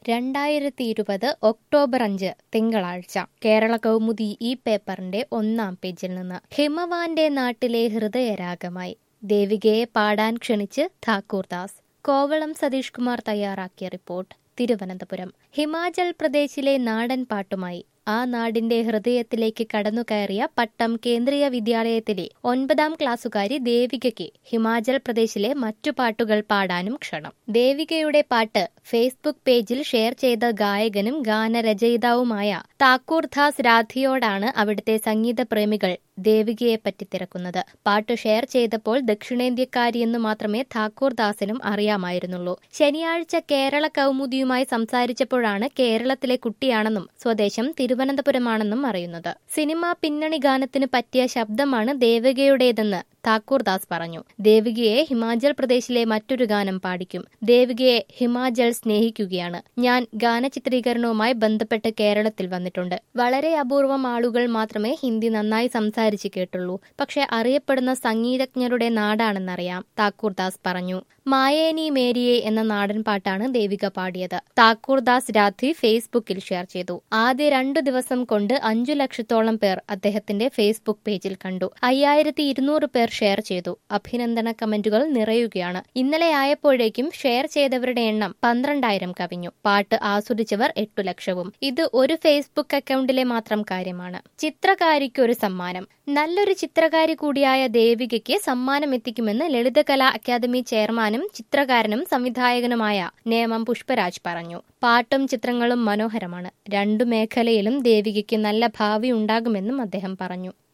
രണ്ടായിരത്തി ഇരുപത് ഒക്ടോബർ അഞ്ച് തിങ്കളാഴ്ച കേരള കൗമുദി ഈ പേപ്പറിന്റെ ഒന്നാം പേജിൽ നിന്ന് ഹിമവാന്റെ നാട്ടിലെ ഹൃദയരാഗമായി ദേവികയെ പാടാൻ ക്ഷണിച്ച് ഠാക്കൂർദാസ് കോവളം സതീഷ് കുമാർ തയ്യാറാക്കിയ റിപ്പോർട്ട് തിരുവനന്തപുരം ഹിമാചൽ പ്രദേശിലെ നാടൻ പാട്ടുമായി ആ നാടിന്റെ ഹൃദയത്തിലേക്ക് കടന്നുകയറിയ പട്ടം കേന്ദ്രീയ വിദ്യാലയത്തിലെ ഒൻപതാം ക്ലാസ്സുകാരി ദേവികയ്ക്ക് ഹിമാചൽ പ്രദേശിലെ മറ്റു പാട്ടുകൾ പാടാനും ക്ഷണം ദേവികയുടെ പാട്ട് ഫേസ്ബുക്ക് പേജിൽ ഷെയർ ചെയ്ത ഗായകനും ഗാനരചയിതാവുമായ താക്കൂർദാസ് രാധിയോടാണ് അവിടുത്തെ സംഗീത പ്രേമികൾ ദേവികയെപ്പറ്റി തിരക്കുന്നത് പാട്ട് ഷെയർ ചെയ്തപ്പോൾ ദക്ഷിണേന്ത്യക്കാരിയെന്ന് മാത്രമേ താക്കൂർദാസിനും അറിയാമായിരുന്നുള്ളൂ ശനിയാഴ്ച കേരള കൗമുദിയുമായി സംസാരിച്ചപ്പോഴാണ് കേരളത്തിലെ കുട്ടിയാണെന്നും സ്വദേശം തിരുവനന്തപുരമാണെന്നും അറിയുന്നത് സിനിമാ പിന്നണി ഗാനത്തിന് പറ്റിയ ശബ്ദമാണ് ദേവികയുടേതെന്ന് താക്കൂർദാസ് പറഞ്ഞു ദേവികയെ ഹിമാചൽ പ്രദേശിലെ മറ്റൊരു ഗാനം പാടിക്കും ദേവികയെ ഹിമാചൽ സ്നേഹിക്കുകയാണ് ഞാൻ ഗാനചിത്രീകരണവുമായി ബന്ധപ്പെട്ട് കേരളത്തിൽ വന്നിട്ടുണ്ട് വളരെ അപൂർവം ആളുകൾ മാത്രമേ ഹിന്ദി നന്നായി സംസാരിച്ച് കേട്ടുള്ളൂ പക്ഷെ അറിയപ്പെടുന്ന സംഗീതജ്ഞരുടെ നാടാണെന്നറിയാം താക്കൂർദാസ് പറഞ്ഞു മായേനി മേരിയെ എന്ന നാടൻ പാട്ടാണ് ദേവിക പാടിയത് താക്കൂർദാസ് രാധി ഫേസ്ബുക്കിൽ ഷെയർ ചെയ്തു ആദ്യ രണ്ടു ദിവസം കൊണ്ട് അഞ്ചു ലക്ഷത്തോളം പേർ അദ്ദേഹത്തിന്റെ ഫേസ്ബുക്ക് പേജിൽ കണ്ടു അയ്യായിരത്തി ഇരുന്നൂറ് പേർ ഷെയർ ചെയ്തു അഭിനന്ദന കമന്റുകൾ നിറയുകയാണ് ഇന്നലെ ആയപ്പോഴേക്കും ഷെയർ ചെയ്തവരുടെ എണ്ണം പന്ത്രണ്ടായിരം കവിഞ്ഞു പാട്ട് ആസ്വദിച്ചവർ എട്ടു ലക്ഷവും ഇത് ഒരു ഫേസ്ബുക്ക് അക്കൗണ്ടിലെ മാത്രം കാര്യമാണ് ചിത്രകാരിക്ക് ഒരു സമ്മാനം നല്ലൊരു ചിത്രകാരി കൂടിയായ ദേവികയ്ക്ക് സമ്മാനം എത്തിക്കുമെന്ന് ലളിതകലാ അക്കാദമി ചെയർമാനും ചിത്രകാരനും സംവിധായകനുമായ നേമം പുഷ്പരാജ് പറഞ്ഞു പാട്ടും ചിത്രങ്ങളും മനോഹരമാണ് രണ്ടു മേഖലയിലും ദേവികയ്ക്ക് നല്ല ഭാവി ഉണ്ടാകുമെന്നും അദ്ദേഹം പറഞ്ഞു